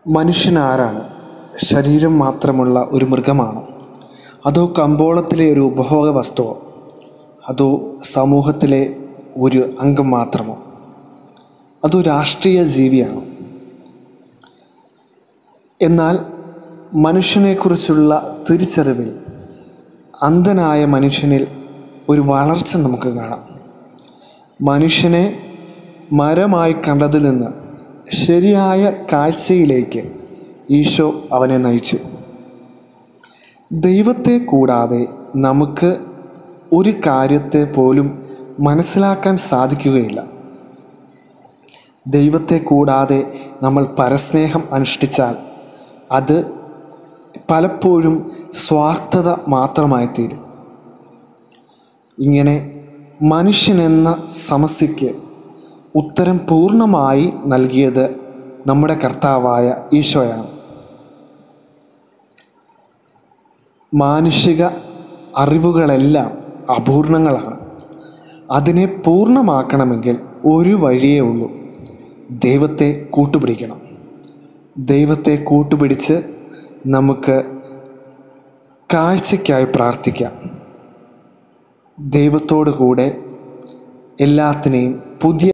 മനുഷ്യൻ ആരാണ് ശരീരം മാത്രമുള്ള ഒരു മൃഗമാണോ അതോ കമ്പോളത്തിലെ ഒരു ഉപഭോഗ വസ്തുവോ അതോ സമൂഹത്തിലെ ഒരു അംഗം മാത്രമോ അതോ രാഷ്ട്രീയ ജീവിയാണോ എന്നാൽ മനുഷ്യനെക്കുറിച്ചുള്ള തിരിച്ചറിവിൽ അന്ധനായ മനുഷ്യനിൽ ഒരു വളർച്ച നമുക്ക് കാണാം മനുഷ്യനെ മരമായി കണ്ടതിൽ നിന്ന് ശരിയായ കാഴ്ചയിലേക്ക് ഈശോ അവനെ നയിച്ചു ദൈവത്തെ കൂടാതെ നമുക്ക് ഒരു കാര്യത്തെ പോലും മനസ്സിലാക്കാൻ സാധിക്കുകയില്ല ദൈവത്തെ കൂടാതെ നമ്മൾ പരസ്നേഹം അനുഷ്ഠിച്ചാൽ അത് പലപ്പോഴും സ്വാർത്ഥത മാത്രമായി തീരും ഇങ്ങനെ മനുഷ്യനെന്ന സമസ്യയ്ക്ക് ഉത്തരം പൂർണ്ണമായി നൽകിയത് നമ്മുടെ കർത്താവായ ഈശോയാണ് മാനുഷിക അറിവുകളെല്ലാം അപൂർണങ്ങളാണ് അതിനെ പൂർണ്ണമാക്കണമെങ്കിൽ ഒരു വഴിയേ ഉള്ളൂ ദൈവത്തെ കൂട്ടുപിടിക്കണം ദൈവത്തെ കൂട്ടുപിടിച്ച് നമുക്ക് കാഴ്ചയ്ക്കായി പ്രാർത്ഥിക്കാം ദൈവത്തോടു കൂടെ എല്ലാത്തിനെയും പുതിയ